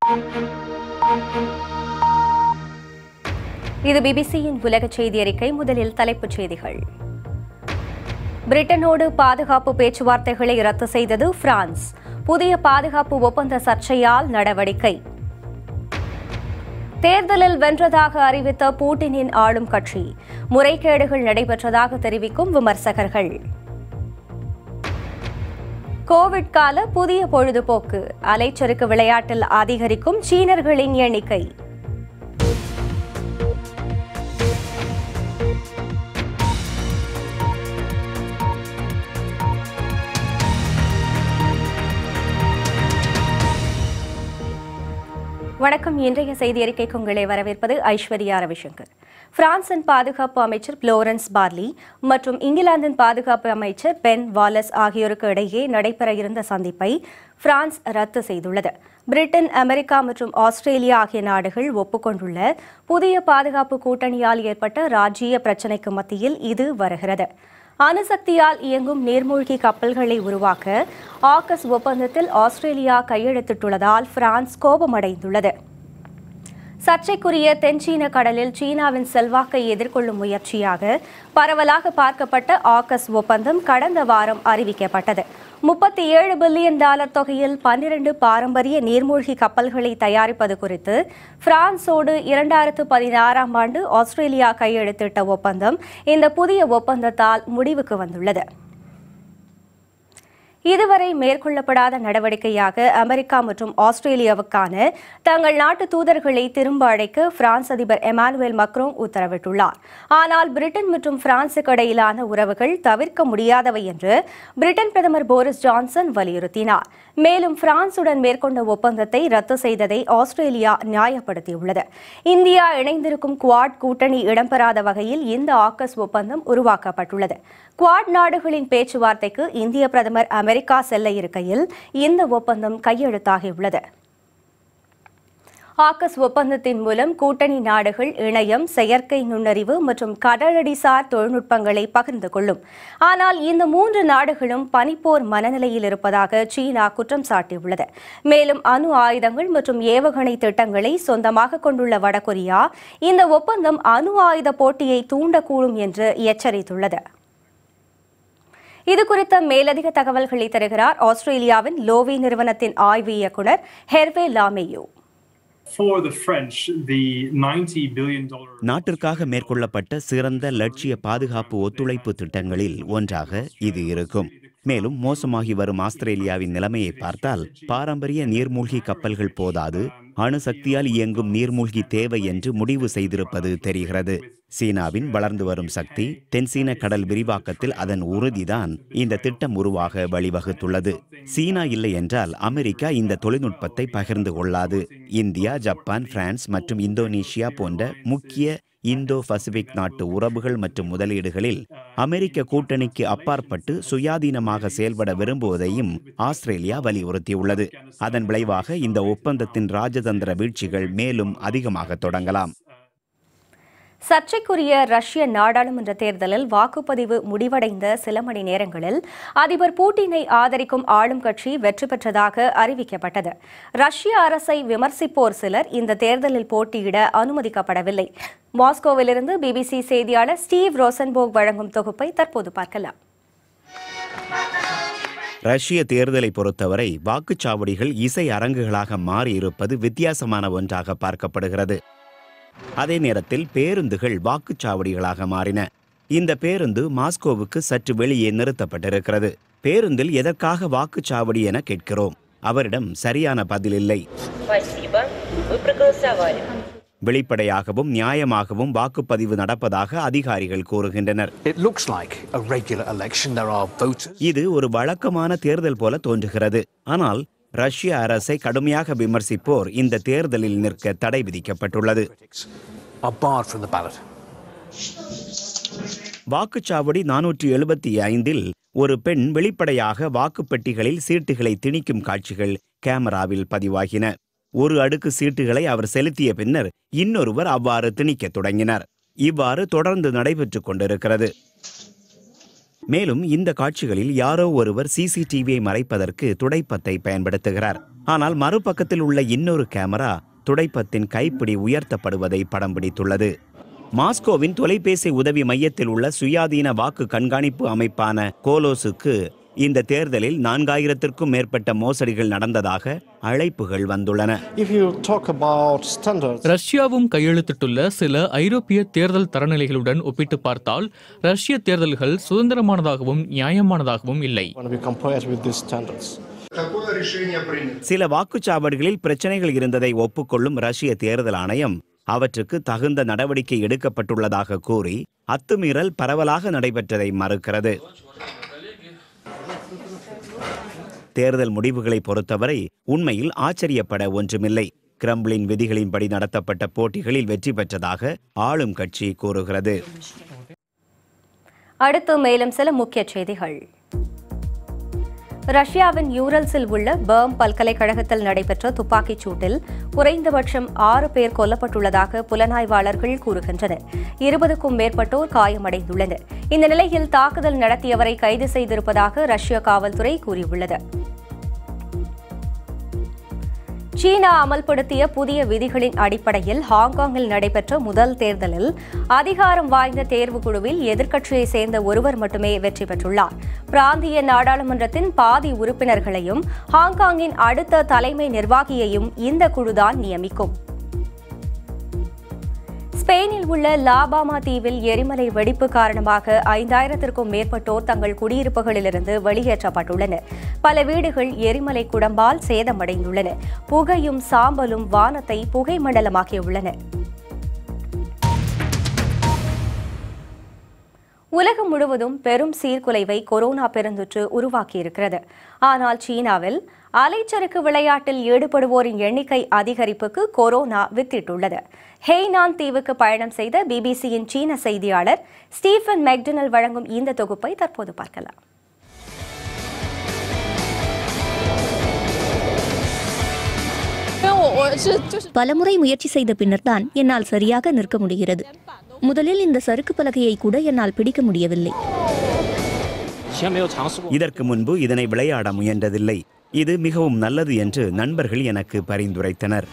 இது பிபிசியின் உலக செய்தி அறிக்கை முதலில் தலைப்புச் செய்திகள் பிரிட்டனோடு பாதுகாப்பு பேச்சுவார்த்தைகளை ரத்து செய்தது பிரான்ஸ் புதிய பாதுகாப்பு ஒப்பந்த சர்ச்சையால் நடவடிக்கை தேர்தலில் வென்றதாக அறிவித்த பூட்டினின் ஆளும் கட்சி முறைகேடுகள் நடைபெற்றதாக தெரிவிக்கும் விமர்சகர்கள் கோவிட் கால புதிய பொழுதுபோக்கு அலைச்சறுக்கு விளையாட்டில் அதிகரிக்கும் சீனர்களின் எண்ணிக்கை வணக்கம் இன்றைய செய்தி அறிக்கைக்கு உங்களை வரவேற்பது ஐஸ்வர்யா ரவிசங்கர் பிரான்சின் பாதுகாப்பு அமைச்சர் புளோரன்ஸ் பார்லி மற்றும் இங்கிலாந்தின் பாதுகாப்பு அமைச்சர் பென் வாலஸ் ஆகியோருக்கு இடையே நடைபெற இருந்த சந்திப்பை பிரான்ஸ் ரத்து செய்துள்ளது பிரிட்டன் அமெரிக்கா மற்றும் ஆஸ்திரேலியா ஆகிய நாடுகள் ஒப்புக்கொண்டுள்ள புதிய பாதுகாப்பு கூட்டணியால் ஏற்பட்ட ராஜ்ஜிய பிரச்சினைக்கு மத்தியில் இது வருகிறது அணுசக்தியால் இயங்கும் நீர்மூழ்கி கப்பல்களை உருவாக்க ஆக்கஸ் ஒப்பந்தத்தில் ஆஸ்திரேலியா கையெழுத்திட்டுள்ளதால் பிரான்ஸ் கோபமடைந்துள்ளது சர்ச்சைக்குரிய தென்சீன கடலில் சீனாவின் செல்வாக்கை எதிர்கொள்ளும் முயற்சியாக பரவலாக பார்க்கப்பட்ட ஆக்கஸ் ஒப்பந்தம் கடந்த வாரம் அறிவிக்கப்பட்டது முப்பத்தி ஏழு பில்லியன் டாலர் தொகையில் பன்னிரண்டு பாரம்பரிய நீர்மூழ்கி கப்பல்களை தயாரிப்பது குறித்து பிரான்சோடு இரண்டாயிரத்து பதினாறாம் ஆண்டு ஆஸ்திரேலியா கையெழுத்திட்ட ஒப்பந்தம் இந்த புதிய ஒப்பந்தத்தால் முடிவுக்கு வந்துள்ளது இதுவரை மேற்கொள்ளப்படாத நடவடிக்கையாக அமெரிக்கா மற்றும் ஆஸ்திரேலியாவுக்கான தங்கள் நாட்டு தூதர்களை திரும்ப அழைக்க பிரான்ஸ் அதிபர் எமானுவேல் மக்ரோங் உத்தரவிட்டுள்ளார் ஆனால் பிரிட்டன் மற்றும் பிரான்சுக்கு இடையிலான உறவுகள் தவிர்க்க முடியாதவை என்று பிரிட்டன் பிரதமர் போரிஸ் ஜான்சன் வலியுறுத்தினார் மேலும் பிரான்சுடன் மேற்கொண்ட ஒப்பந்தத்தை ரத்து செய்ததை ஆஸ்திரேலியா நியாயப்படுத்தியுள்ளது இந்தியா இணைந்திருக்கும் குவாட் கூட்டணி இடம்பெறாத வகையில் இந்த ஆக்கஸ் ஒப்பந்தம் உருவாக்கப்பட்டுள்ளது குவாட் நாடுகளின் பேச்சுவார்த்தைக்கு இந்திய பிரதமர் அமெரிக்கா செல்ல இருக்கையில் இந்த ஒப்பந்தம் கையெழுத்தாகியுள்ளது ஆக்கஸ் ஒப்பந்தத்தின் மூலம் கூட்டணி நாடுகள் இணையம் செயற்கை நுண்ணறிவு மற்றும் கடலடிசார் தொழில்நுட்பங்களை பகிர்ந்து கொள்ளும் ஆனால் இந்த மூன்று நாடுகளும் பனிப்போர் மனநிலையில் இருப்பதாக சீனா குற்றம் சாட்டியுள்ளது மேலும் அணு ஆயுதங்கள் மற்றும் ஏவுகணை திட்டங்களை சொந்தமாக கொண்டுள்ள வடகொரியா இந்த ஒப்பந்தம் அணு ஆயுத போட்டியை தூண்டக்கூடும் என்று எச்சரித்துள்ளது இது குறித்த மேலதிக தகவல்களை தருகிறார் ஆஸ்திரேலியாவின் லோவி நிறுவனத்தின் ஆய்வு இயக்குநர் ஹெர்வே லாமேயோ For the French, the $90 billion நாட்டிற்காக மேற்கொள்ளப்பட்ட சிறந்த லட்சிய பாதுகாப்பு ஒத்துழைப்பு திட்டங்களில் ஒன்றாக இது இருக்கும் மேலும் மோசமாகி வரும் ஆஸ்திரேலியாவின் நிலைமையை பார்த்தால் பாரம்பரிய நீர்மூழ்கி கப்பல்கள் போதாது அணுசக்தியால் இயங்கும் நீர்மூழ்கி தேவை என்று முடிவு செய்திருப்பது தெரிகிறது சீனாவின் வளர்ந்து வரும் சக்தி தென்சீன கடல் விரிவாக்கத்தில் அதன் உறுதிதான் இந்த திட்டம் உருவாக வழிவகுத்துள்ளது சீனா இல்லை என்றால் அமெரிக்கா இந்த தொழில்நுட்பத்தை பகிர்ந்து கொள்ளாது இந்தியா ஜப்பான் பிரான்ஸ் மற்றும் இந்தோனேஷியா போன்ற முக்கிய இந்தோ பசிபிக் நாட்டு உறவுகள் மற்றும் முதலீடுகளில் அமெரிக்க கூட்டணிக்கு அப்பாற்பட்டு சுயாதீனமாக செயல்பட விரும்புவதையும் ஆஸ்திரேலியா வலியுறுத்தியுள்ளது அதன் விளைவாக இந்த ஒப்பந்தத்தின் ராஜதந்திர வீழ்ச்சிகள் மேலும் அதிகமாக தொடங்கலாம் சர்ச்சைக்குரிய ரஷ்ய நாடாளுமன்ற தேர்தலில் வாக்குப்பதிவு முடிவடைந்த சில மணி நேரங்களில் அதிபர் பூட்டினை ஆதரிக்கும் ஆளும் கட்சி வெற்றி பெற்றதாக அறிவிக்கப்பட்டது ரஷ்ய அரசை விமர்சிப்போர் சிலர் இந்த தேர்தலில் போட்டியிட அனுமதிக்கப்படவில்லை மாஸ்கோவிலிருந்து பிபிசி செய்தியாளர் ஸ்டீவ் ரோசன்போக் வழங்கும் தொகுப்பை தற்போது பார்க்கலாம் ரஷ்ய தேர்தலை பொறுத்தவரை வாக்குச்சாவடிகள் இசை அரங்குகளாக மாறியிருப்பது வித்தியாசமான ஒன்றாக பார்க்கப்படுகிறது அதே நேரத்தில் பேருந்துகள் வாக்குச்சாவடிகளாக மாறின இந்த பேருந்து மாஸ்கோவுக்கு சற்று வெளியே நிறுத்தப்பட்டிருக்கிறது பேருந்தில் எதற்காக வாக்குச்சாவடி என கேட்கிறோம் அவரிடம் சரியான பதில் இல்லை Спасибо. Вы проголосовали. வெளிப்படையாகவும் நியாயமாகவும் வாக்குப்பதிவு நடப்பதாக அதிகாரிகள் கூறுகின்றனர் It looks like a regular election. There are voters. இது ஒரு வழக்கமான தேர்தல் போல தோன்றுகிறது ஆனால் ரஷ்ய அரசை கடுமையாக விமர்சிப்போர் இந்த தேர்தலில் நிற்க தடை விதிக்கப்பட்டுள்ளது Critics are barred from the ballot. வாக்குச்சாவடி நானூற்றி எழுபத்தி ஐந்தில் ஒரு பெண் வெளிப்படையாக வாக்குப்பெட்டிகளில் சீட்டுகளை திணிக்கும் காட்சிகள் கேமராவில் பதிவாகின ஒரு அடுக்கு சீட்டுகளை அவர் செலுத்திய பின்னர் இன்னொருவர் அவ்வாறு திணிக்கத் தொடங்கினர் இவ்வாறு தொடர்ந்து நடைபெற்றுக் கொண்டிருக்கிறது மேலும் இந்த காட்சிகளில் யாரோ ஒருவர் சிசிடிவியை மறைப்பதற்கு துடைப்பத்தை பயன்படுத்துகிறார் ஆனால் மறுபக்கத்தில் உள்ள இன்னொரு கேமரா துடைப்பத்தின் கைப்பிடி உயர்த்தப்படுவதை படம் பிடித்துள்ளது மாஸ்கோவின் தொலைபேசி உதவி மையத்தில் உள்ள சுயாதீன வாக்கு கண்காணிப்பு அமைப்பான கோலோஸுக்கு இந்த தேர்தலில் நான்காயிரத்திற்கும் மேற்பட்ட மோசடிகள் நடந்ததாக அழைப்புகள் வந்துள்ளன If you talk about standards, ரஷ்யாவும் கையெழுத்திட்டுள்ள சில ஐரோப்பிய தேர்தல் தரநிலைகளுடன் ஒப்பிட்டு பார்த்தால் ரஷ்ய தேர்தல்கள் சுதந்திரமானதாகவும் நியாயமானதாகவும் இல்லை when we compare it with these standards, Такое решение принято. சில வாக்குச்சாவடிகளில் பிரச்சனைகள் இருந்ததை ஒப்புக்கொள்ளும் ரஷ்ய தேர்தல் ஆணையம் அவற்றுக்கு தகுந்த நடவடிக்கை எடுக்கப்பட்டுள்ளதாக கூறி அத்துமீறல் பரவலாக நடைபெற்றதை மறுக்கிறது தேர்தல் முடிவுகளை பொறுத்தவரை உண்மையில் ஆச்சரியப்பட ஒன்றுமில்லை கிரம்ளின் விதிகளின்படி நடத்தப்பட்ட போட்டிகளில் வெற்றி பெற்றதாக ஆளும் கட்சி கூறுகிறது அடுத்து மேலும் சில முக்கிய செய்திகள் ரஷ்யாவின் யூரல்ஸில் உள்ள பேர்ம் பல்கலைக்கழகத்தில் நடைபெற்ற துப்பாக்கிச் சூட்டில் குறைந்தபட்சம் ஆறு பேர் கொல்லப்பட்டுள்ளதாக புலனாய்வாளர்கள் கூறுகின்றனர் இருபதுக்கும் மேற்பட்டோர் காயமடைந்துள்ளனர் இந்த நிலையில் தாக்குதல் நடத்தியவரை கைது செய்திருப்பதாக ரஷ்ய காவல்துறை கூறியுள்ளது சீனா அமல்படுத்திய புதிய விதிகளின் அடிப்படையில் ஹாங்காங்கில் நடைபெற்ற முதல் தேர்தலில் அதிகாரம் வாய்ந்த தேர்வுக்குழுவில் எதிர்க்கட்சியை சேர்ந்த ஒருவர் மட்டுமே வெற்றி பெற்றுள்ளார் பிராந்திய நாடாளுமன்றத்தின் பாதி உறுப்பினர்களையும் ஹாங்காங்கின் அடுத்த தலைமை நிர்வாகியையும் இந்த குழுதான் நியமிக்கும் ஸ்பெயினில் உள்ள லாபாமா தீவில் எரிமலை வெடிப்பு காரணமாக ஐந்தாயிரத்திற்கும் மேற்பட்டோர் தங்கள் குடியிருப்புகளிலிருந்து வெளியேற்றப்பட்டுள்ளனர் பல வீடுகள் எரிமலை குடம்பால் சேதமடைந்துள்ளன புகையும் சாம்பலும் வானத்தை புகை மண்டலமாக்கியுள்ளன உலகம் முழுவதும் பெரும் சீர்குலைவை கொரோனா பெருந்தொற்று உருவாக்கியிருக்கிறது ஆனால் சீனாவில் அலைச்சறுக்கு விளையாட்டில் ஈடுபடுவோரின் எண்ணிக்கை அதிகரிப்புக்கு கொரோனா வித்திட்டுள்ளது ஹெய்னான் தீவுக்கு பயணம் செய்த பிபிசியின் சீன செய்தியாளர் ஸ்டீஃபன் மெக்டனல் வழங்கும் இந்த தொகுப்பை தற்போது பார்க்கலாம் பலமுறை முயற்சி செய்த பின்னர்தான் என்னால் சரியாக நிற்க முடிகிறது முதலில் இந்த சறுக்கு பலகையை கூட என்னால் பிடிக்க முடியவில்லை 以前没有尝试过。 இதற்கு முன்பு இதனை விளையாட முயன்றதில்லை இது மிகவும் நல்லது என்று நண்பர்கள் எனக்கு பரிந்துரைத்தனர்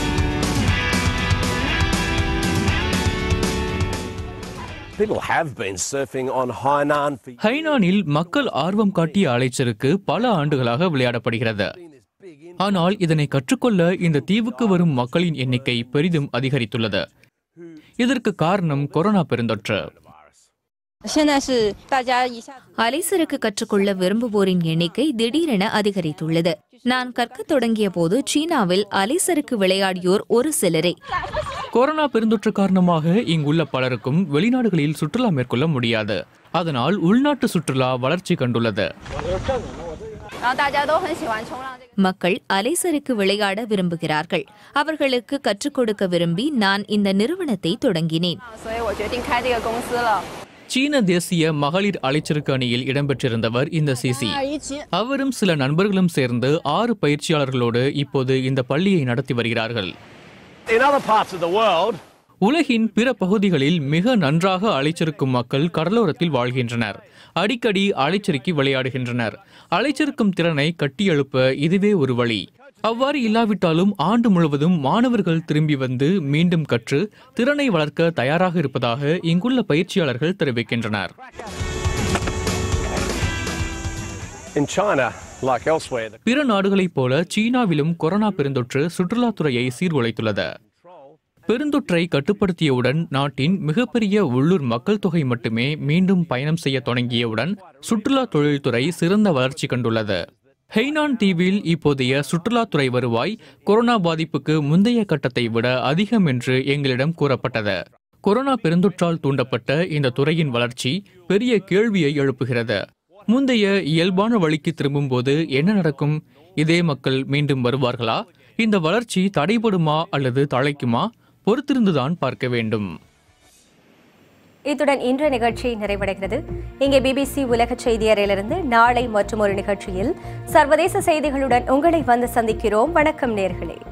People have been surfing on Hainan for ஹைனானில் மக்கள் ஆர்வம் காட்டிய அலைச்சருக்கு பல ஆண்டுகளாக விளையாடப்படுகிறது ஆனால் இதனை கற்றுக்கொள்ள இந்த தீவுக்கு வரும் மக்களின் எண்ணிக்கை பெரிதும் அதிகரித்துள்ளது இதற்கு காரணம் கொரோனா பெருந்தொற்று 现在是大家一下子 அலைசறுக்கு கற்றுக்கொள்ள விரும்புவோரின் எண்ணிக்கை திடீரென அதிகரித்துள்ளது நான் கற்கத் தொடங்கிய போது சீனாவில் அலைசறுக்கு விளையாடியோர் ஒரு சிலரே கொரோனா பெருந்தொற்று காரணமாக இங்குள்ள பலருக்கும் வெளிநாடுகளில் சுற்றுலா மேற்கொள்ள முடியாது அதனால் உள்நாட்டு சுற்றுலா வளர்ச்சி கண்டுள்ளது 然后大家都很喜欢冲浪这个。 மக்கள் அலைசறுக்கு விளையாட விரும்புகிறார்கள் அவர்களுக்கு கற்றுக் கொடுக்க விரும்பி நான் இந்த நிறுவனத்தை தொடங்கினேன் 所以我决定开这个公司了。 சீன தேசிய மகளிர் அலைச்சறுக்கு அணியில் இடம்பெற்றிருந்தவர் இந்த சிசி அவரும் சில நண்பர்களும் சேர்ந்து ஆறு பயிற்சியாளர்களோடு இப்போது இந்த பள்ளியை நடத்தி வருகிறார்கள் In other parts of the world, உலகின் பிற பகுதிகளில் மிக நன்றாக அலைச்சறுக்கும் மக்கள் கடலோரத்தில் வாழ்கின்றனர் அடிக்கடி அலைச்சறுக்கி விளையாடுகின்றனர் அலைச்சறுக்கும் திறனை கட்டியெழுப்ப இதுவே ஒரு வழி அவ்வாறு இல்லாவிட்டாலும் ஆண்டு முழுவதும் மாணவர்கள் திரும்பி வந்து மீண்டும் கற்று திறனை வளர்க்க தயாராக இருப்பதாக இங்குள்ள பயிற்சியாளர்கள் தெரிவிக்கின்றனர் in China, like elsewhere, the பிற நாடுகளைப் போல சீனாவிலும் கொரோனா பெருந்தொற்று சுற்றுலாத்துறையை சீர்குலைத்துள்ளது பெருந்தொற்றை கட்டுப்படுத்தியவுடன் நாட்டின் மிகப்பெரிய உள்ளூர் மக்கள் தொகை மட்டுமே மீண்டும் பயணம் செய்ய தொடங்கியவுடன் சுற்றுலா தொழில்துறை சிறந்த வளர்ச்சி கண்டுள்ளது ஹெய்னான் தீவில் இப்போதைய சுற்றுலாத்துறை வருவாய் கொரோனா பாதிப்புக்கு முந்தைய கட்டத்தை விட அதிகம் என்று எங்களிடம் கூறப்பட்டது கொரோனா பெருந்தொற்றால் தூண்டப்பட்ட இந்த துறையின் வளர்ச்சி பெரிய கேள்வியை எழுப்புகிறது முந்தைய இயல்பான வழிக்கு திரும்பும்போது என்ன நடக்கும் இதே மக்கள் மீண்டும் வருவார்களா இந்த வளர்ச்சி தடைபடுமா அல்லது தழைக்குமா பொறுத்திருந்துதான் பார்க்க வேண்டும் இத்துடன் இன்றைய நிகழ்ச்சி நிறைவடைகிறது இங்கே பிபிசி உலக செய்தி அறையிலிருந்து நாளை மற்றும் ஒரு நிகழ்ச்சியில் சர்வதேச செய்திகளுடன் உங்களை வந்து சந்திக்கிறோம் வணக்கம் நேர்களே